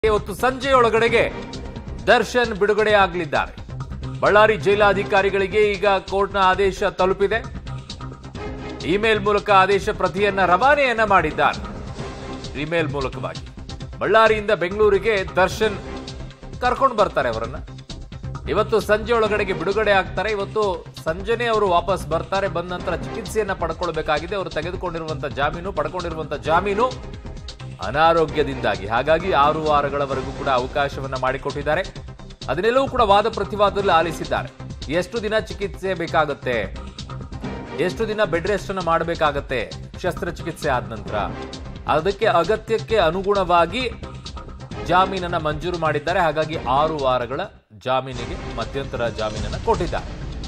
ಇವತ್ತು ಸಂಜೆಯೊಳಗಡೆಗೆ ದರ್ಶನ್ ಬಿಡುಗಡೆ ಆಗಲಿದ್ದಾರೆ ಬಳ್ಳಾರಿ ಜೈಲಾಧಿಕಾರಿಗಳಿಗೆ ಈಗ ಕೋರ್ಟ್ನ ಆದೇಶ ತಲುಪಿದೆ ಇಮೇಲ್ ಮೂಲಕ ಆದೇಶ ಪ್ರತಿಯನ್ನ ರವಾನೆಯನ್ನ ಮಾಡಿದ್ದಾರೆ ಇಮೇಲ್ ಮೂಲಕವಾಗಿ ಬಳ್ಳಾರಿಯಿಂದ ಬೆಂಗಳೂರಿಗೆ ದರ್ಶನ್ ಕರ್ಕೊಂಡು ಬರ್ತಾರೆ ಅವರನ್ನ ಇವತ್ತು ಸಂಜೆ ಒಳಗಡೆಗೆ ಬಿಡುಗಡೆ ಆಗ್ತಾರೆ ಇವತ್ತು ಸಂಜೆನೆ ಅವರು ವಾಪಸ್ ಬರ್ತಾರೆ ಬಂದ ನಂತರ ಚಿಕಿತ್ಸೆಯನ್ನ ಪಡ್ಕೊಳ್ಬೇಕಾಗಿದೆ ಅವರು ತೆಗೆದುಕೊಂಡಿರುವಂತ ಜಾಮೀನು ಪಡ್ಕೊಂಡಿರುವಂತ ಜಾಮೀನು ಅನಾರೋಗ್ಯದಿಂದಾಗಿ ಹಾಗಾಗಿ ಆರು ವಾರಗಳವರೆಗೂ ಕೂಡ ಅವಕಾಶವನ್ನ ಮಾಡಿಕೊಟ್ಟಿದ್ದಾರೆ ಅದನ್ನೆಲ್ಲವೂ ಕೂಡ ವಾದ ಪ್ರತಿವಾದದಲ್ಲಿ ಆಲಿಸಿದ್ದಾರೆ ಎಷ್ಟು ದಿನ ಚಿಕಿತ್ಸೆ ಬೇಕಾಗುತ್ತೆ ಎಷ್ಟು ದಿನ ಬೆಡ್ ರೆಸ್ಟ್ ಅನ್ನು ಮಾಡಬೇಕಾಗತ್ತೆ ಶಸ್ತ್ರಚಿಕಿತ್ಸೆ ಆದ ನಂತರ ಅದಕ್ಕೆ ಅಗತ್ಯಕ್ಕೆ ಅನುಗುಣವಾಗಿ ಜಾಮೀನನ್ನ ಮಂಜೂರು ಮಾಡಿದ್ದಾರೆ ಹಾಗಾಗಿ ಆರು ವಾರಗಳ ಜಾಮೀನಿಗೆ ಮಧ್ಯಂತರ ಜಾಮೀನನ್ನ ಕೊಟ್ಟಿದ್ದಾರೆ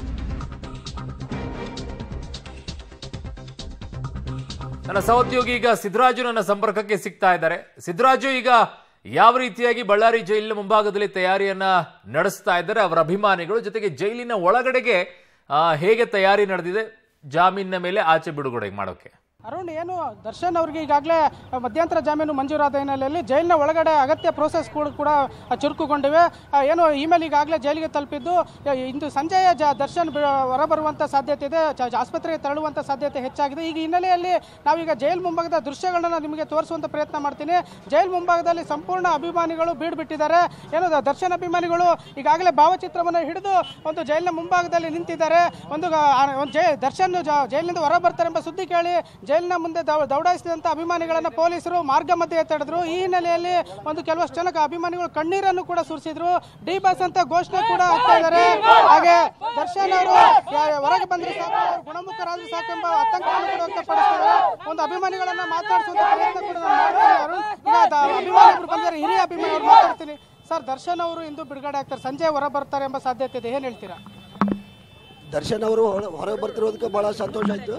ನನ್ನ ಸಹೋದ್ಯೋಗಿ ಈಗ ಸಿದ್ದರಾಜು ನನ್ನ ಸಂಪರ್ಕಕ್ಕೆ ಸಿಗ್ತಾ ಇದ್ದಾರೆ ಸಿದ್ದರಾಜು ಈಗ ಯಾವ ರೀತಿಯಾಗಿ ಬಳ್ಳಾರಿ ಜೈಲಿನ ಮುಂಭಾಗದಲ್ಲಿ ತಯಾರಿಯನ್ನ ನಡೆಸ್ತಾ ಇದ್ದಾರೆ ಅವರ ಅಭಿಮಾನಿಗಳು ಜೊತೆಗೆ ಜೈಲಿನ ಒಳಗಡೆಗೆ ಆ, ಹೇಗೆ ತಯಾರಿ ನಡೆದಿದೆ ಜಾಮೀನಿನ ಮೇಲೆ ಆಚೆ ಬಿಡುಗಡೆ ಮಾಡೋಕೆ ಅರುಣ್ ಏನು ದರ್ಶನ್ ಅವರಿಗೆ ಈಗಾಗಲೇ ಮಧ್ಯಂತರ ಜಾಮೀನು ಮಂಜೂರಾದ ಹಿನ್ನೆಲೆಯಲ್ಲಿ ಜೈಲಿನ ಒಳಗಡೆ ಅಗತ್ಯ ಪ್ರೋಸೆಸ್ ಕೂಡ ಕೂಡ ಚುರುಕುಗೊಂಡಿವೆ ಆ, ಏನು ಇಮೇಲ್ ಈಗಾಗಲೇ ಜೈಲಿಗೆ ತಲುಪಿದ್ದು ಆ, ಇಂದು ಸಂಜೆಯ ಜ ದರ್ಶನ್ ಬಿ- ಹೊರಬರುವಂಥ ಸಾಧ್ಯತೆ ಇದೆ ಚ- ಆಸ್ಪತ್ರೆಗೆ ತೆರಳುವಂಥ ಸಾಧ್ಯತೆ ಹೆಚ್ಚಾಗಿದೆ ಈಗ ಹಿನ್ನೆಲೆಯಲ್ಲಿ ನಾವೀಗ ಜೈಲ್ ಮುಂಭಾಗದ ದೃಶ್ಯಗಳನ್ನ ನಿಮಗೆ ತೋರಿಸುವಂಥ ಪ್ರಯತ್ನ ಮಾಡ್ತೀನಿ ಜೈಲ್ ಮುಂಭಾಗದಲ್ಲಿ ಸಂಪೂರ್ಣ ಅಭಿಮಾನಿಗಳು ಬೀಡು ಬಿಟ್ಟಿದ್ದಾರೆ ಏನು ದ- ದರ್ಶನ್ ಅಭಿಮಾನಿಗಳು ಈಗಾಗಲೇ ಭಾವಚಿತ್ರವನ್ನು ಹಿಡಿದು ಒಂದು ಜೈಲಿನ ಮುಂಭಾಗದಲ್ಲಿ ನಿಂತಿದ್ದಾರೆ ಒಂದು ಗ- ಆ, ಒಂದು ಜೈ ದರ್ಶನ್ ಜ- ಜೈಲಿನಿಂದ ಹೊರ ಬರ್ತಾರೆ ಎಂಬ ಸುದ್ದಿ ಕೇಳಿ ಜೈಲಿನ ಮುಂದೆ ದೌ- ದೌಡಾಯಿಸಿದಂಥ ಅಭಿಮಾನಿಗಳನ್ನ ಪೊಲೀಸರು ಮಾರ್ಗ ಮಧ್ಯೆ ತಡೆದ್ರು ಈ ಹಿನ್ನೆಲೆಯಲ್ಲಿ ಒಂದು ಕೆಲವಷ್ಟು ಜನ ಅಭಿಮಾನಿಗಳು ಕಣ್ಣೀರನ್ನು ಕೂಡ ಸುರಿಸಿದ್ರು ಡಿ ಬಸ್ ಅಂತ ಘೋಷಣೆ ಕೂಡ ಹಾಕ್ತಾ ಇದ್ದಾರೆ ಹಾಗೆ ದರ್ಶನ್ ಅವರು ಯಾ- ಹೊರಗೆ ಬಂದ್ರೆ ಸಾಕು ಅವ್ರು ಗುಣಮುಖರಾದ್ರೆ ಸಾಕೆಂಬ ಆತಂಕವನ್ನು ಕೂಡ ವ್ಯಕ್ತಪಡಿಸ್ತಾರೆ ಒಂದು ಅಭಿಮಾನಿಗಳನ್ನ ಮಾತಾಡಿಸುವಂತ ಪ್ರಯತ್ನ ಕೂಡ ನಾನು ಮಾಡ್ತೀನಿ ಅರುಣ್ ಈಗ ದ- ಅಭಿಮಾನಿಗಳು ಬಂದರೆ ಹಿರಿಯ ಅಭಿಮಾನಿ ಅವ್ರು ಮಾತಾಡ್ತೀನಿ ಸರ್ ದರ್ಶನ್ ಅವರು ಇಂದು ಬಿಡುಗಡೆ ಆಗ್ತಾರೆ ಸಂಜೆ ಹೊರ ಬರ್ತಾರೆ ಎಂಬ ಸಾಧ್ಯತೆ ಇದೆ ಏನ್ ಹೇಳ್ತೀರಾ ದರ್ಶನ್ ಅವರು ಹೊರ- ಹೊರಗೆ ಬರ್ತಿರೋದಕ್ಕೆ ಭಾಳ ಸಂತೋಷ ಆಯಿತು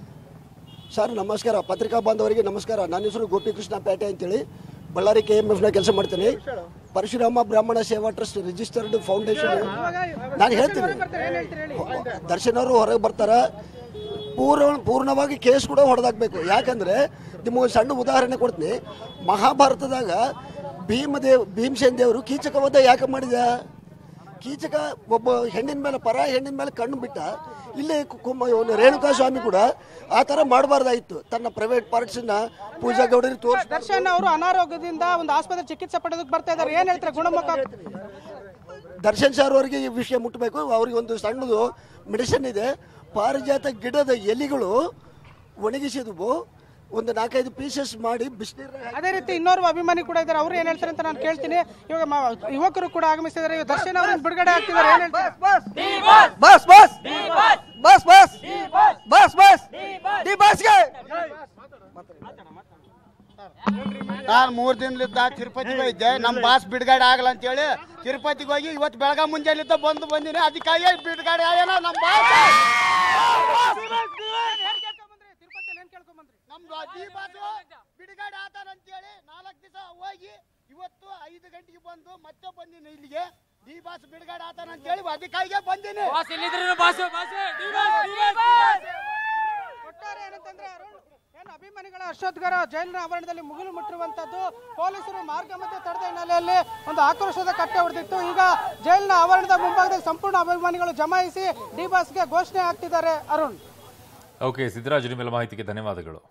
ಸರ್ ನಮಸ್ಕಾರ ಪತ್ರಿಕಾ ಬಾಂಧವರಿಗೆ ನಮಸ್ಕಾರ ನನ್ನ ಹೆಸರು ಗೋಪಿಕೃಷ್ಣ ಪೇಟೆ ಅಂತೇಳಿ ಬಳ್ಳಾರಿ ಕೆ ಎಮ್ ಎಫ್ನ ಕೆಲಸ ಮಾಡ್ತೀನಿ ಪರಶುರಾಮ ಬ್ರಾಹ್ಮಣ ಸೇವಾ ಟ್ರಸ್ಟ್ ರಿಜಿಸ್ಟರ್ಡ್ ಫೌಂಡೇಶನ್ ನಾನು ಹೇಳ್ತೀನಿ ದರ್ಶನ್ ಅವರು ಹೊರಗೆ ಬರ್ತಾರೆ ಪೂರ್ಣ ಪೂರ್ಣವಾಗಿ ಕೇಸ್ ಕೂಡ ಹೊಡೆದಾಕ್ಬೇಕು ಯಾಕಂದ್ರೆ ನಿಮಗೆ ಸಣ್ಣ ಉದಾಹರಣೆ ಕೊಡ್ತೀನಿ ಮಹಾಭಾರತದಾಗ ಭೀಮದೇವ್ ಭೀಮಸೇನ್ ದೇವರು ಕೀಚಕವಧ ಯಾಕೆ ಮಾಡಿದ ಕೀಚಕ ಒಬ್ಬ ಹೆಣ್ಣಿನ ಮೇಲೆ ಪರ ಹೆಣ್ಣಿನ ಮೇಲೆ ಕಣ್ಣು ಬಿಟ್ಟ ಇಲ್ಲಿ ಕು- ಕುಮ್ಮ ಇವನು ರೇಣುಕಾ ಸ್ವಾಮಿ ಕೂಡ ಆ ಥರ ಮಾಡಬಾರ್ದಾಯಿತು ತನ್ನ ಪ್ರೈವೇಟ್ ಪಾರ್ಟ್ಸನ್ನ ಪೂಜಾ ಗೌಡರಿಗೆ ತೋರಿಸ್ ದರ್ಶನ್ ಅವರು ಅನಾರೋಗ್ಯದಿಂದ ಒಂದು ಆಸ್ಪತ್ರೆ ಚಿಕಿತ್ಸೆ ಪಡೆದಕ್ಕೆ ಬರ್ತಾ ಇದ್ದಾರೆ ಏನ್ ಹೇಳ್ತಾರೆ ಗುಣಮುಖ ದರ್ಶನ್ ಸರ್ ಅವರಿಗೆ ಈ ವಿಷಯ ಮುಟ್ಟಬೇಕು ಅವ್ರಿಗೆ ಒಂದು ಸಣ್ಣದು ಮೆಡಿಸಿನ್ ಇದೆ ಪಾರಿಜಾತ ಗಿಡದ ಎಲೆಗಳು ಒಣಗಿಸಿದ್ವು ಒಂದು ನಾಲ್ಕೈದು ಪೀಸಸ್ ಮಾಡಿ ಬಿಸಿನೀರ ಅದೇ ರೀತಿ ಇನ್ನೋರ್ವ ಅಭಿಮಾನಿ ಕೂಡ ಇದ್ದಾರೆ ಅವ್ರು ಏನ್ ಹೇಳ್ತಾರೆ ಅಂತ ನಾನು ಕೇಳ್ತೀನಿ ಇವಾಗ ಮ- ಯುವಕರು ಕೂಡ ಆಗಮಿಸಿದ್ದಾರೆ ಇವಾಗ ದರ್ಶನ್ ಅವ್ರನ್ನ ಬಿಡುಗಡೆ ಆಗ್ತಿದ್ದಾರೆ ಏನ್ ಹೇಳ್ತಾರೆ बस बस बस बस बस बस ಡಿ ಬಸ್ಗೆ ನಾನು ಮೂರ್ ದಿನಲಿದ್ದ ತಿರುಪತಿಗೆ ಹೋಗಿದ್ದೆ ನಮ್ಮ ಬಾಸ್ ಬಿಡುಗಡೆ ಆಗಲ್ಲ ಅಂತೇಳಿ ತಿರುಪತಿಗೆ ಹೋಗಿ ಇವತ್ತು ಬೆಳಗ್ಗೆ ಮುಂಜಾನಿದ್ದ ಬಂದು ಬಂದಿನಿ ಅದಕ್ಕಾಗಿ ಬಿಡುಗಡೆ ಆಗ್ಯಾನ ನಮ್ಮ ಬಾಸ್ ನಮ್ದು ಡಿ ಬಾಸ್ ಬಿಡುಗಡೆ ಆತಾನ ಅಂತೇಳಿ ನಾಲ್ಕು ದಿವಸ ಹೋಗಿ ಇವತ್ತು ಐದು ಗಂಟೆಗೆ ಬಂದು ಮತ್ತೆ ಬಂದಿನಿ ಇಲ್ಲಿಗೆ ಡಿ ಬಾಸ್ ಬಿಡುಗಡೆ ಆತಾನ ಅಂತೇಳಿ ಅದಕ್ಕಾಗಿ ಬಂದಿನಿ ಒಟ್ಟಾರೆ ಏನಂತಂದ್ರೆ ಅರುಣ್ ಏನು ಅಭಿಮಾನಿಗಳ ಹರ್ಷೋದ್ಗಾರ ಜೈಲಿನ ಆವರಣದಲ್ಲಿ ಮುಗಿಲು ಮುಟ್ಟಿರುವಂತದ್ದು ಪೊಲೀಸರು ಮಾರ್ಗ ಮಧ್ಯೆ ತಡೆದ ಹಿನ್ನೆಲೆಯಲ್ಲಿ ಒಂದು ಆಕ್ರೋಶದ ಕಟ್ಟೆ ಹೊಡೆದಿತ್ತು ಈಗ ಜೈಲಿನ ಆವರಣದ ಮುಂಭಾಗದಲ್ಲಿ ಸಂಪೂರ್ಣ ಅಭಿಮಾನಿಗಳು ಜಮಾಯಿಸಿ ಡಿ ಬಾಸ್ಗೆ ಘೋಷಣೆ ಆಗ್ತಿದ್ದಾರೆ ಅರುಣ್ ಓಕೆ ಸಿದ್ದರಾಜು ನಿಮ್ಮೆಲ್ಲ ಮಾಹಿತಿಗೆ ಧನ್ಯವಾದಗಳು